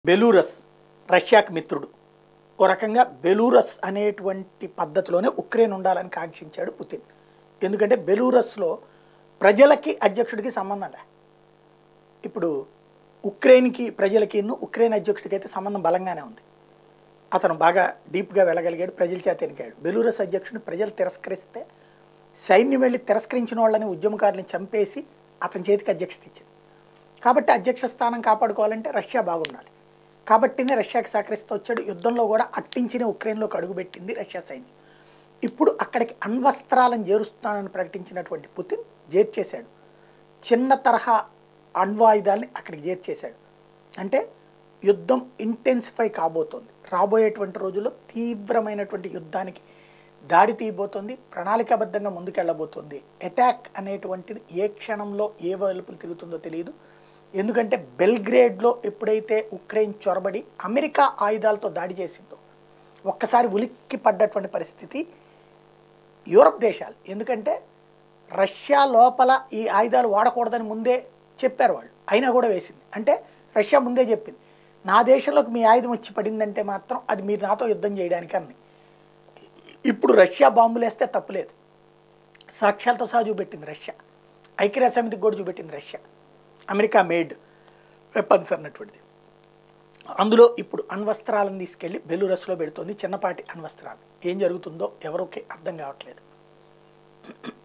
Belarus రష్యాకి మిత్రుడు ఓ రకంగా Belarus అనేటువంటి పద్ధతిలోనే ఉక్రెయిన్ ఉండాలని కాంక్షించాడు పుతిన్ ఎందుకంటే బెలూరస్లో ప్రజలకి అధ్యక్షుడికి సంబంధం లే ఇప్పుడు ఉక్రెయిన్కి ప్రజలకి ఉక్రెయిన్ అధ్యక్షుడికి అయితే సంబంధం బలంగానే ఉంది అతను బాగా డీప్గా వెళ్ళగలిగాడు ప్రజల చేత ఎన్నికాడు బెలూరస్ అధ్యక్షుడిని ప్రజలు తిరస్కరిస్తే సైన్యం వెళ్ళి తిరస్కరించిన వాళ్ళని ఉద్యమకారులను చంపేసి అతని చేతికి అధ్యక్షత ఇచ్చింది కాబట్టి అధ్యక్ష స్థానం కాపాడుకోవాలంటే రష్యా బాగుండాలి కాబట్టినే రష్యాకి సహకరిస్తూ వచ్చాడు యుద్ధంలో కూడా అట్టించిన ఉక్రెయిన్లోకి అడుగుపెట్టింది రష్యా సైన్యం ఇప్పుడు అక్కడికి అణ్వస్త్రాలను చేరుస్తానని ప్రకటించినటువంటి పుతిన్ చేర్చేశాడు చిన్న తరహా అణ్వాయుధాల్ని అక్కడికి చేర్చేశాడు అంటే యుద్ధం ఇంటెన్సిఫై కాబోతోంది రాబోయేటువంటి రోజుల్లో తీవ్రమైనటువంటి యుద్ధానికి దారి తీయబోతోంది ప్రణాళికాబద్ధంగా ముందుకెళ్ళబోతోంది అటాక్ అనేటువంటిది ఏ క్షణంలో ఏ వైపులు తిరుగుతుందో తెలియదు ఎందుకంటే బెల్గ్రేడ్లో ఎప్పుడైతే ఉక్రెయిన్ చొరబడి అమెరికా ఆయుధాలతో దాడి చేసిందో ఒక్కసారి ఉలిక్కి పడ్డటువంటి పరిస్థితి యూరప్ దేశాలు ఎందుకంటే రష్యా లోపల ఈ ఆయుధాలు వాడకూడదని ముందే చెప్పారు వాళ్ళు అయినా కూడా వేసింది అంటే రష్యా ముందే చెప్పింది నా దేశంలోకి మీ ఆయుధం వచ్చి పడిందంటే మాత్రం అది మీరు నాతో యుద్ధం చేయడానికి అంది ఇప్పుడు రష్యా బాంబులు వేస్తే తప్పులేదు సాక్ష్యాలతో సహా చూపెట్టింది రష్యా ఐక్యరాజ్య సమితికి కూడా చూపెట్టింది రష్యా అమెరికా మేడ్ వెపన్స్ అన్నటువంటిది అందులో ఇప్పుడు అణ్వస్త్రాలను తీసుకెళ్లి బెలూరస్లో పెడుతోంది చిన్నపాటి అణ్వస్త్రాలు ఏం జరుగుతుందో ఎవరికి అర్థం కావట్లేదు